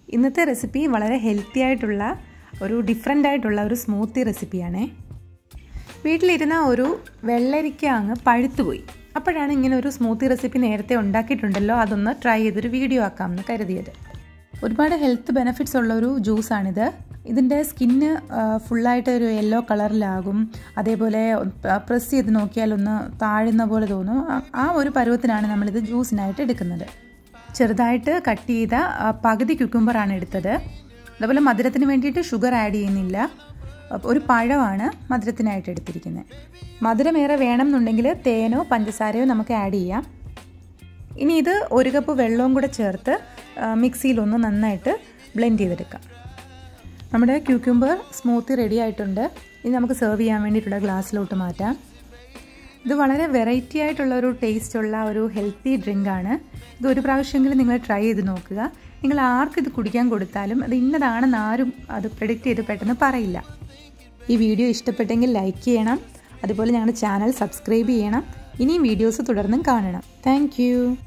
ഇന്നത്തെ റെസിപ്പി വളരെ ഹെൽത്തി ആയിട്ടുള്ള ഒരു ഡിഫറെൻ്റ് ആയിട്ടുള്ള ഒരു സ്മൂത്തി റെസിപ്പിയാണേ വീട്ടിലിരുന്ന ഒരു വെള്ളരിക്ക അങ്ങ് പഴുത്തുപോയി അപ്പോഴാണ് ഇങ്ങനെ ഒരു സ്മൂത്തി റെസിപ്പി നേരത്തെ ഉണ്ടാക്കിയിട്ടുണ്ടല്ലോ അതൊന്ന് ട്രൈ ചെയ്തൊരു വീഡിയോ ആക്കാമെന്ന് കരുതിയത് ഒരുപാട് ഹെൽത്ത് ബെനിഫിറ്റ്സ് ഉള്ള ഒരു ജ്യൂസാണിത് ഇതിൻ്റെ സ്കിന്ന് ഫുള്ളായിട്ട് ഒരു യെല്ലോ കളറിലാകും അതേപോലെ പ്രസ് ചെയ്ത് നോക്കിയാൽ ഒന്ന് താഴുന്ന പോലെ തോന്നും ആ ഒരു പരുവത്തിനാണ് നമ്മളിത് ജ്യൂസിനായിട്ട് എടുക്കുന്നത് ചെറുതായിട്ട് കട്ട് ചെയ്ത പകുതി ക്യുക്കുംബറാണ് എടുത്തത് അതുപോലെ മധുരത്തിന് വേണ്ടിയിട്ട് ഷുഗർ ആഡ് ചെയ്യുന്നില്ല ഒരു പഴമാണ് മധുരത്തിനായിട്ട് എടുത്തിരിക്കുന്നത് മധുരമേറെ വേണം എന്നുണ്ടെങ്കിൽ തേനോ പഞ്ചസാരയോ നമുക്ക് ആഡ് ചെയ്യാം ഇനി ഇത് ഒരു കപ്പ് വെള്ളവും കൂടെ ചേർത്ത് മിക്സിയിലൊന്ന് നന്നായിട്ട് ബ്ലെൻഡ് ചെയ്തെടുക്കാം നമ്മുടെ ക്യൂക്യൂംബർ സ്മൂത്തി റെഡി ആയിട്ടുണ്ട് ഇനി നമുക്ക് സെർവ് ചെയ്യാൻ വേണ്ടിയിട്ടുള്ള ഗ്ലാസ്സിലോട്ട് മാറ്റാം ഇത് വളരെ വെറൈറ്റി ആയിട്ടുള്ള ഒരു ടേസ്റ്റുള്ള ഒരു ഹെൽത്തി ഡ്രിങ്ക് ആണ് ഇത് ഒരു പ്രാവശ്യമെങ്കിലും നിങ്ങൾ ട്രൈ ചെയ്ത് നോക്കുക നിങ്ങൾ ആർക്കും ഇത് കുടിക്കാൻ കൊടുത്താലും അത് ഇന്നതാണെന്ന് ആരും അത് പ്രെഡിക്റ്റ് ചെയ്ത് പെട്ടെന്ന് പറയില്ല ഈ വീഡിയോ ഇഷ്ടപ്പെട്ടെങ്കിൽ ലൈക്ക് ചെയ്യണം അതുപോലെ ഞങ്ങളുടെ ചാനൽ സബ്സ്ക്രൈബ് ചെയ്യണം ഇനിയും വീഡിയോസ് തുടർന്നും കാണണം താങ്ക്